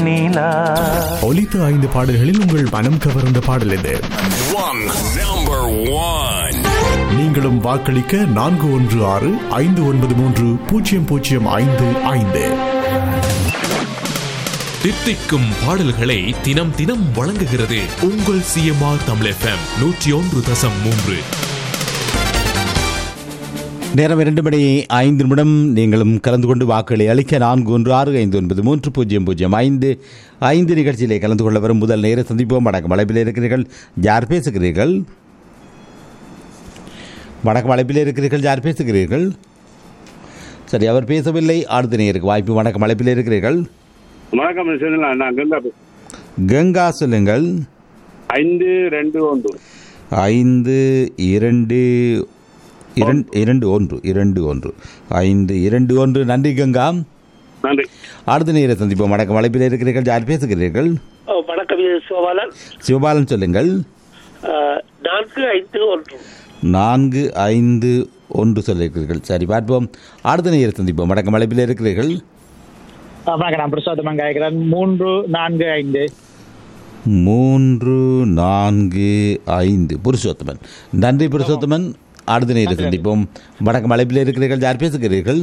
நீலா ஒலித்த ஐந்து பாடல்களில் உங்கள் மனம் கவர்ந்த பாடல் எது One, number one. நீங்களும் வாக்களிக்க நான்கு ஒன்று ஆறு ஐந்து ஒன்பது மூன்று பூஜ்ஜியம் பூஜ்ஜியம் ஐந்து ஐந்து தித்திக்கும் பாடல்களை தினம் தினம் வழங்குகிறது உங்கள் சிஎம்ஆர் தமிழ் எஃப்எம் நூற்றி ஒன்று தசம் மூன்று நேரம் இரண்டு மணி ஐந்து நிமிடம் நீங்களும் கலந்து கொண்டு வாக்குகளை அளிக்க நான்கு ஒன்று ஆறு ஐந்து ஒன்பது மூன்று பூஜ்ஜியம் பூஜ்ஜியம் ஐந்து ஐந்து நிகழ்ச்சியிலே கலந்து கொள்ள வரும் முதல் நேர சந்திப்போம் வணக்கம் அழைப்பில் இருக்கிறீர்கள் யார் பேசுகிறீர்கள் வணக்கம் அழைப்பில் இருக்கிறீர்கள் யார் பேசுகிறீர்கள் சரி அவர் பேசவில்லை அடுத்த நேருக்கு வாய்ப்பு வணக்கம் அழைப்பில் இருக்கிறீர்கள் வணக்கம் செந்தில் நான் கங்கா பேசுறேன். கங்கா சொல்லுங்கள் ஐந்து ரெண்டு ஒன்று ஐந்து இரண்டு இரண்டு இரண்டு ஒன்று இரண்டு ஒன்று ஐந்து இரண்டு ஒன்று நன்றி கங்கா நன்றி அடுத்த நேர சந்திப்போம் வணக்கம் அழைப்பில் இருக்கிறீர்கள் யார் பேசுகிறீர்கள் ஓ, வணக்கம் இது சோபாலன் சிவபாலன் சொல்லுங்கள் அஹ், நான்கு ஐந்து ஒன்று நான்கு ஐந்து ஒன்று சொல்லியிருக்கிறீர்கள் சரி பார்ப்போம் அடுத்த நேர சந்திப்போம் வணக்கம் அழைப்பில் இருக்கிறீர்கள் வணக்கம் நான் பிரசாதம் கேட்கிறேன் மூன்று நான்கு ஐந்து மூன்று நான்கு ஐந்து புருஷோத்தமன் நன்றி புருஷோத்தமன் அடுத்த நேர சந்திப்போம் வணக்கம் அழைப்பில் இருக்கிறீர்கள் யார் பேசுகிறீர்கள்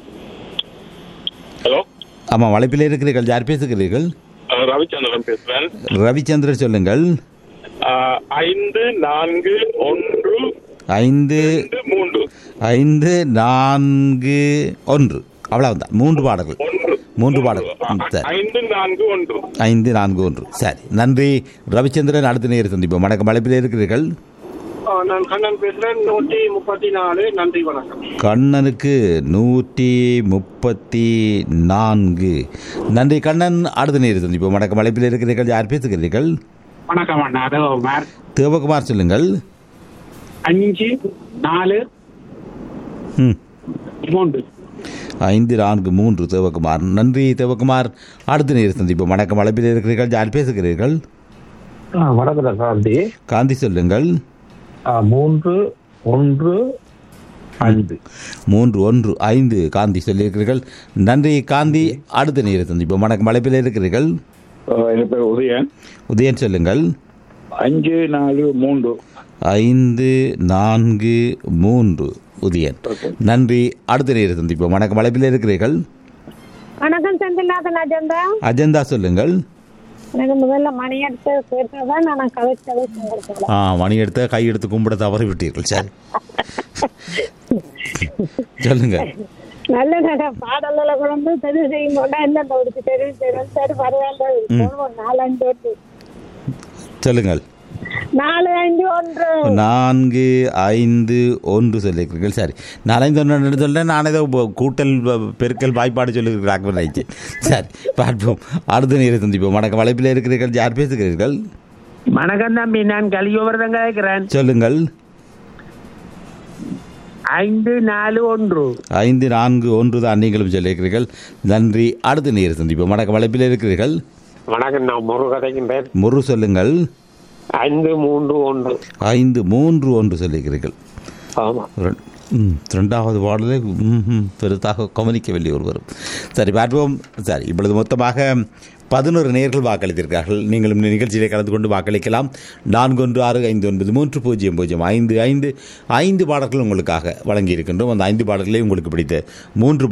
ஹலோ ஆமாம் அழைப்பில் இருக்கிறீர்கள் யார் பேசுகிறீர்கள் ரவிச்சந்திரன் பேசுறேன் ரவிச்சந்திரன் சொல்லுங்கள் அஹ், ஐந்து நான்கு ஒன்று ஐந்து ரெண்டு, மூன்று ஐந்து நான்கு ஒன்று அவ்வளவுதான் மூன்று பாடல்கள் ஒன்று மூன்று பாடல்கள் ம், சரி ஐந்து நான்கு ஒன்று ஐந்து நான்கு ஒன்று சரி நன்றி ரவிச்சந்திரன் அடுத்த நேரம் சந்திப்போம் வணக்கம் அழைப்பில் இருக்கிறீர்கள் அஹ், நான் கண்ணன் பேசுறேன் நூற்றி முப்பத்தி நாலு நன்றி வணக்கம் கண்ணனுக்கு நூற்றி முப்பத்தி நான்கு நன்றி கண்ணன் அடுத்த நேரம் சந்திப்போம் வணக்கம் அழைப்பில் இருக்கிறீர்கள் யார் பேசுகிறீர்கள் வணக்கம் அண்ணா அதோ மேர் தேவகுமார் சொல்லுங்கள் அஞ்சு நாலு ம் மூன்று ஐந்து நான்கு மூன்று தேவகுமார் நன்றி தேவகுமார் அடுத்த நேரம் சந்திப்போம் வணக்கம் அழைப்பில் இருக்கிறீர்கள் யார் பேசுகிறீர்கள் வணக்கம் சாந்தி காந்தி சொல்லுங்கள் மூன்று ஒன்று ஐந்து மூன்று ஒன்று ஐந்து காந்தி சொல்லியிருக்கிறீர்கள் நன்றி காந்தி அடுத்த நேரம் சந்திப்போம் வணக்கம் அழைப்பில் இருக்கிறீர்கள் என் பேர் உதயன் உதயன் சொல்லுங்கள் அஞ்சு நாலு மூன்று ஐந்து நான்கு மூன்று உதயன் நன்றி அடுத்த நேரம் சந்திப்போம் வணக்கம் அழைப்பில் இருக்கிறீர்கள் வணக்கம் செந்தில்நாதன் அஜந்தா அஜந்தா சொல்லுங்கள் எனக்கு முதல்ல மணி எடுத்து கேட்டதான் நான் கதை கதை செஞ்சிருக்கேன் ஆ மணி எடுத்த கை எடுத்து கும்பிட தவறி விட்டீர்கள் சரி சொல்லுங்க நல்ல நல்ல பாடல்களை கொண்டு தெரிவு செய்யும் போது என்ன ஒரு தெரிவு செய்யணும் சரி பரவாயில்ல ஒரு நாலஞ்சு ஒன்று சொல்லுங்கள் நாலு அஞ்சு ஒன்று நான்கு ஐந்து ஒன்று சொல்லியிருக்கிறீர்கள் சரி நாலஞ்சு ஒன்று சொல்கிறேன் நான் ஏதோ ப- கூட்டல் ப- பெருக்கல் வாய்ப்பாடு சொல்லியிருக்கிறாங்க நினைச்சு சரி பார்ப்போம் அடுத்த நேரம் சந்திப்போம் வணக்கம் அழைப்பில் இருக்கிறீர்கள் யார் பேசுகிறீர்கள் வணக்கம் தம்பி நான் கலியோவர்தான் கேட்கிறேன் சொல்லுங்கள் ஐந்து நாலு ஒன்று ஐந்து நான்கு ஒன்று தான் நீங்களும் சொல்லியிருக்கிறீர்கள் நன்றி அடுத்த நேரம் சந்திப்போம் வணக்கம் அழைப்பில் இருக்கிறீர்கள் வணக்கம் நான் முரு கதைக்கின்றேன் முரு சொல்லுங்கள் ஐந்து மூன்று ஒன்று ஐந்து மூன்று ஒன்று சொல்லியிருக்கிறீர்கள் ஆமா ரெண்- ம், ரெண்டாவது பாடலே ம், ம், பெரிதாக கவனிக்கவில்லை ஒருவரும் சரி பார்ப்போம் சரி இப்பொழுது மொத்தமாக பதினோரு நேர்கள் வாக்களித்திருக்கிறார்கள் நீங்களும் இந்த நிகழ்ச்சியிலே கலந்து கொண்டு வாக்களிக்கலாம் நான்கு ஒன்று ஆறு ஐந்து ஒன்பது மூன்று பூஜ்ஜியம் பூஜ்ஜியம் ஐந்து ஐந்து ஐந்து பாடல்கள் உங்களுக்காக வழங்கியிருக்கின்றோம் அந்த ஐந்து பாடல்களை உங்களுக்கு பிடித்த மூன்று